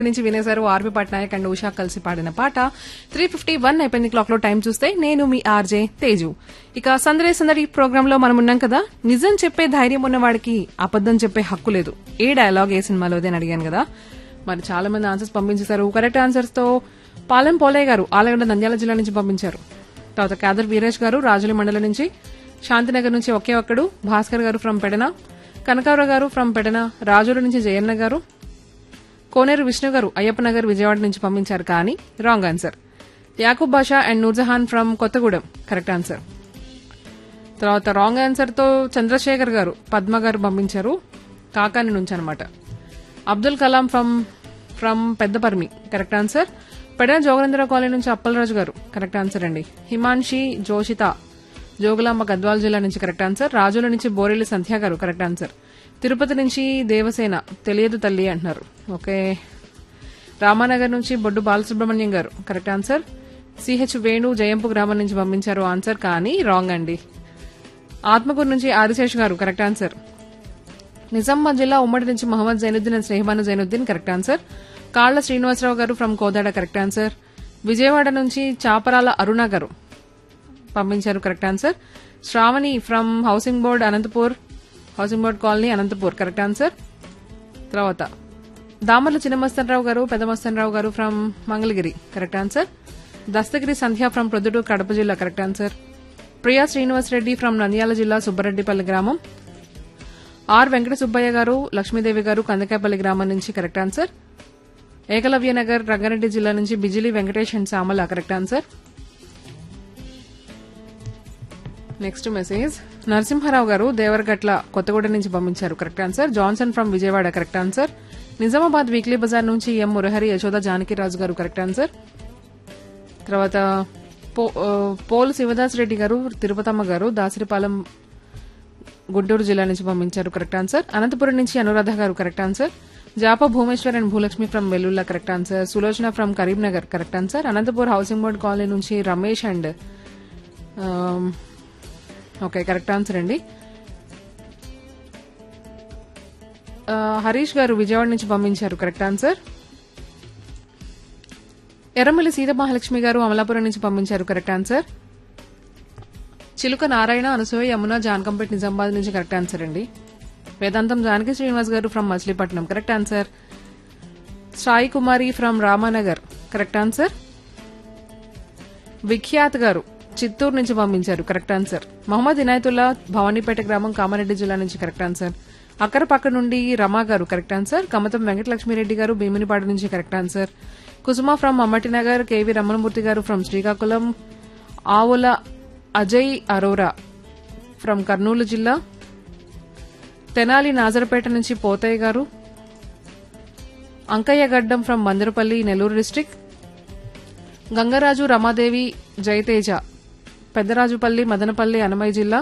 నుంచి వినేశారు RV Patnaik and Usha కలిసి పాడిన పాట త్రీ ఫిఫ్టీ వన్ అయిపోయింది క్లాక్ లో టైం చూస్తే నేను మీ ఆర్జే తేజు ఇక సందడే సందడి ప్రోగ్రామ్ లో మనం ఉన్నాం కదా నిజం చెప్పే ధైర్యం ఉన్న వాడికి అబద్దం చెప్పే హక్కు లేదు ఏ డైలాగ్ ఏ సినిమాలోది అని అడిగాను కదా మరి చాలా మంది ఆన్సర్స్ పంపించేశారు కరెక్ట్ ఆన్సర్స్ తో పాలెం పోలే గారు ఆలగడ్డ నంద్యాల జిల్లా నుంచి పంపించారు తర్వాత కాదర్ వీరేష్ గారు రాజుల మండలం నుంచి శాంతినగర్ నుంచి ఒకే ఒక్కడు భాస్కర్ గారు ఫ్రమ్ పెడన కనకావర గారు ఫ్రమ్ పెడన రాజుల నుంచి జయన్న గారు కోనేరు విష్ణు గారు అయ్యప్ప నగర్ విజయవాడ నుంచి పంపించారు కానీ wrong answer Yakub Basha and Noorjahan from Kothagudem correct answer తర్వాత రాంగ్ ఆన్సర్ తో చంద్రశేఖర్ గారు పద్మ గారు పంపించారు కాకాని నుంచి అనమాట Abdul Kalam from from Peddaparmi correct answer Pedana Jogarendra colony నుంచి అప్పలరాజు గారు కరెక్ట్ ఆన్సర్ అండి హిమాన్షి జోషిత జోగులాంబ గద్వాల జిల్లా నుంచి కరెక్ట్ ఆన్సర్ రాజుల నుంచి బోరెల్లి సంధ్య గారు కరెక్ట్ ఆన్సర్ తిరుపతి నుంచి దేవసేన తెలియదు తల్లి అంటున్నారు ఓకే రామానగర్ నుంచి బొడ్డు బాలసుబ్రహ్మణ్యం గారు correct answer CH Venu Jayampu గ్రామం నుంచి పంపించారు ఆన్సర్ కానీ రాంగ్ అండి ఆత్మకూరు నుంచి ఆదిశేష్ గారు కరెక్ట్ ఆన్సర్ నిజామాబాద్ జిల్లా ఉమ్మడి నుంచి Mohammed Zainuddin and Snehabanu Zainuddin correct answer Kalla Srinivasarao గారు from Kodada correct answer Vijayawada నుంచి చాపరాల అరుణ గారు పంపించారు correct answer Sravani from housing board Anantapur housing board colony Anantapur correct answer తర్వాత దామర్ల చిన్నమస్తనరావు గారు పెద్దమస్తనరావు గారు from Mangalagiri correct answer Dastagiri Sandhya from Proddatur Kadapa జిల్లా correct answer Priya Srinivas Reddy from Nandyal జిల్లా సుబ్బరెడ్డిపల్లి గ్రామం ఆర్ వెంకట సుబ్బయ్య గారు లక్ష్మీదేవి గారు కందకాయపల్లి గ్రామం నుంచి కరెక్ట్ ఆన్సర్ ఏకలవ్య నగర్ రంగారెడ్డి జిల్లా నుంచి Bijili Venkatesh and Samala correct answer next message Narasimharao గారు దేవరగట్ల కొత్తగూడెం నుంచి పంపించారు correct answer Johnson from Vijayawada correct answer Nizamabad weekly బజార్ నుంచి ఎం మురహరి యశోద జానకిరాజు గారు కరెక్ట్ ఆన్సర్ తర్వాత పో- ఆ, పోల్ శివదాస్ రెడ్డి గారు తిరుపతమ్మ గారు దాసరిపాలెం గుంటూరు జిల్లా నుంచి పంపించారు కరెక్ట్ ఆన్సర్ అనంతపురం నుంచి అనురాధ గారు correct answer Japa Bhumeshwar and Bhulakshmi from Vellulla correct answer Sulochana from Karimnagar correct answer Anantapur housing board colony నుంచి Ramesh and um, okay correct answer అండి ఆ, హరీష్ గారు విజయవాడ నుంచి పంపించారు కరెక్ట్ ఆన్సర్ ఎర్రమల్లి సీతమహాలక్ష్మి గారు అమలాపురం నుంచి పంపించారు కరెక్ట్ ఆన్సర్ చిలుక నారాయణ అనసూయ యమున జాన్కంపేట్ నిజామాబాద్ నుంచి కరెక్ట్ ఆన్సర్ అండి వేదాంతం జానకి శ్రీనివాస్ గారు from Machilipatnam correct answer Sai Kumari from Ramanagar correct answer Vikhyath గారు చిత్తూరు నుంచి పంపించారు కరెక్ట్ ఆన్సర్ మహమ్మద్ ఇనాయతుల్లా భవానీపేట గ్రామం కామారెడ్డి జిల్లా నుంచి కరెక్ట్ ఆన్సర్ అక్కర పక్క నుండి రమా గారు కరెక్ట్ ఆన్సర్ కమతం వెంకటలక్ష్మిరెడ్డి గారు భీమునిపాడు నుంచి correct answer Kusuma from Ammatinagar K V Ramanamurthy గారు ఫ్రమ్ శ్రీకాకుళం ఆవుల అజయ్ అరోరా ఫ్రమ్ కర్నూలు జిల్లా తెనాలి నాజరపేట నుంచి పోతయ్య గారు అంకయ్య గడ్డం ఫ్రమ్ మందరపల్లి నెల్లూరు డిస్టిక్ గంగరాజు రమాదేవి జయతేజ పెద్దరాజుపల్లి మదనపల్లి అనమయ్య జిల్లా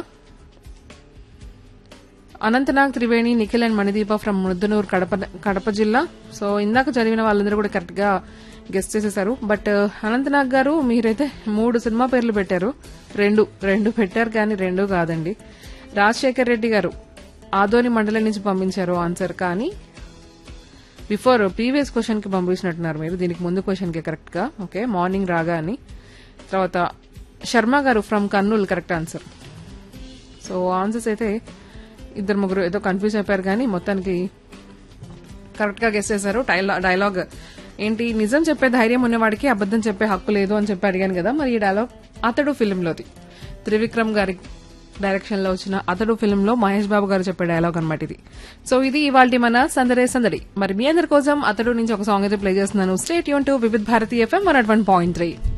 అనంతనాగ్ త్రివేణి నిఖిల్ అండ్ మణిదీప ఫ్రమ్ ముద్దనూరు కడప కడప జిల్లా సో ఇందాక చదివిన వాళ్ళందరూ కూడా కరెక్ట్ గా గెస్ట్ చేసేసారు బట్ అనంతనాగ్ గారు మీరైతే మూడు సినిమా పేర్లు పెట్టారు రెండు రెండు పెట్టారు కానీ రెండు కాదండి రాజశేఖర్ రెడ్డి గారు ఆదోని మండలం నుంచి పంపించారు ఆన్సర్ కానీ బిఫోర్ ప్రీవియస్ క్వశ్చన్ కి పంపించినట్టున్నారు మీరు దీనికి ముందు క్వశ్చన్ కి కరెక్ట్ గా ఓకే మార్నింగ్ రాగా అని తర్వాత శర్మ గారు from Kurnool correct answer so answers అయితే ఇద్దరు ముగ్గురు ఏదో కన్ఫ్యూజ్ అయిపోయారు కానీ మొత్తానికి కరెక్ట్ గా గెస్ చేశారు డైలా- డైలాగ్ ఏంటి నిజం చెప్పే ధైర్యం ఉన్నవాడికి అబద్ధం చెప్పే హక్కు లేదు అని చెప్పి అడిగాను కదా మరి ఈ డైలాగ్ అతడు ఫిల్మ్ లోది త్రివిక్రమ్ గారి డైరెక్షన్ లో వచ్చిన అతడు ఫిల్మ్ లో మహేష్ బాబు గారు చెప్పే డైలాగ్ అనమాట ఇది సో ఇది ఇవాళ మన సందడే సందడి మరి మీ అందరి కోసం అతడు నుంచి ఒక సాంగ్ అయితే ప్లే చేస్తున్నాను స్టేట్ యూన్ to Vividh Bharati FM one point three